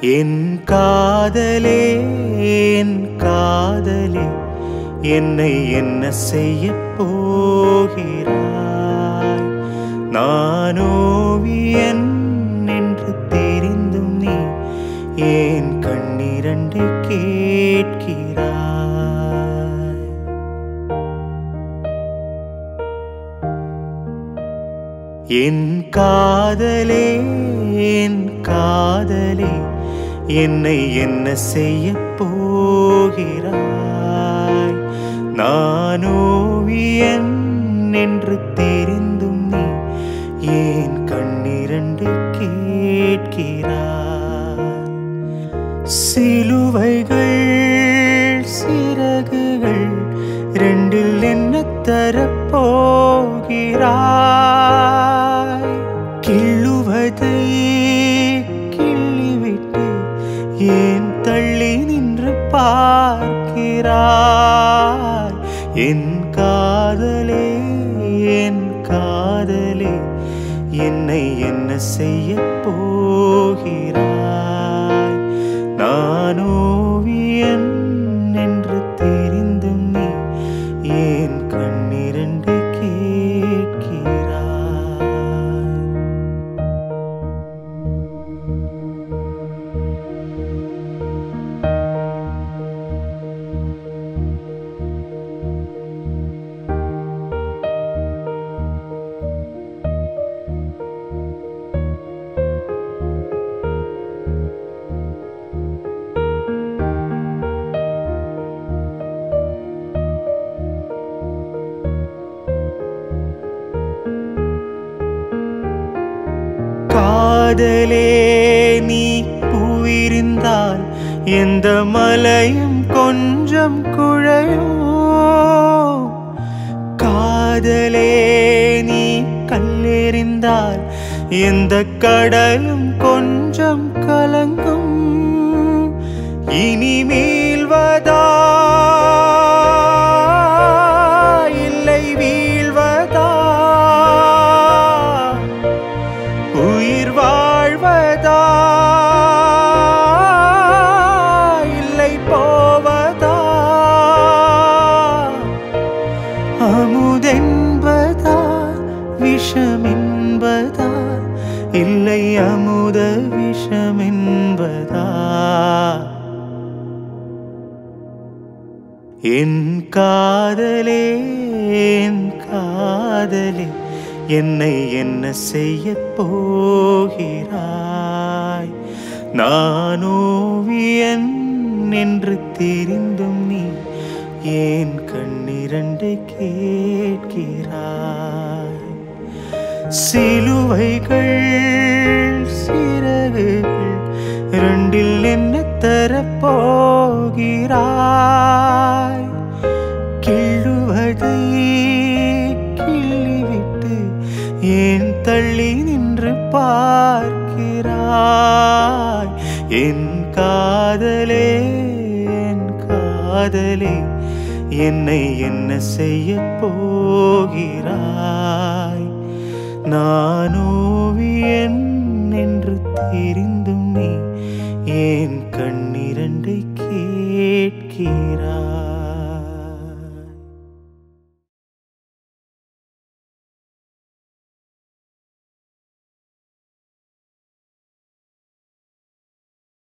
என் காதலே என் காதலே என்னை என்ன செய்ய போகிறாய் நான் ஓவியன் என்று தெரிந்தும் நீ ஏன் கண்ணிரண்டு கேட்கிறாய் என் காதலே என் காதலே என்னை என்ன செய்ய போகிறாய் நான் ஓவியன் என்று தெரிந்தும் நீ ஏன் கண்ணிரண்டு கேட்கிறாய் சிலுவைகள் சிறகுகள் ரெண்டில் என்ன தரப்போகிறாய் கிள்ளுவதை கிள்ளிவிட்டு ஏன் தள்ளி நின்று பார்க்கிறாய் என் காதலே என் காதலே என்னை என்ன செய்ய போகிறாய் நான் ஓவியன் என்று தெரிந்தும் நீ ஏன் கண்ணிரண்டு கேட்கிறாய் காதலே நீ பூவிருந்தால் எந்த மலையும் கொஞ்சம் குழையும் காதலே நீ கல்லெறிந்தால் எந்த கடலும் கொஞ்சம் கலங்கும் இனி மீள்வதா இல்லை வீழ்வதா உயிர் வாழ்வதா இல்லை போவதா அமுதென்பதா விஷமென்பதா இல்லை அமுத விஷமென்பதா என் காதலே என் காதலே என்னை என்ன செய்ய போகிறாய் நான் ஓவியன் என்று தெரிந்தும் நீ ஏன் கண்ணிரண்டு கேட்கிறாய் சிலுவைகள் சிறகுகள் இரண்டில் என்ன தரப்போகிறாய் கிள்ளுவதை கிள்ளிவிட்டு ஏன் தள்ளி நின்று பார்க்கிறாய் என் காதலே என் காதலே என்னை என்ன செய்ய போகிறாய் நான் ஓவியன் என்று தெரிந்து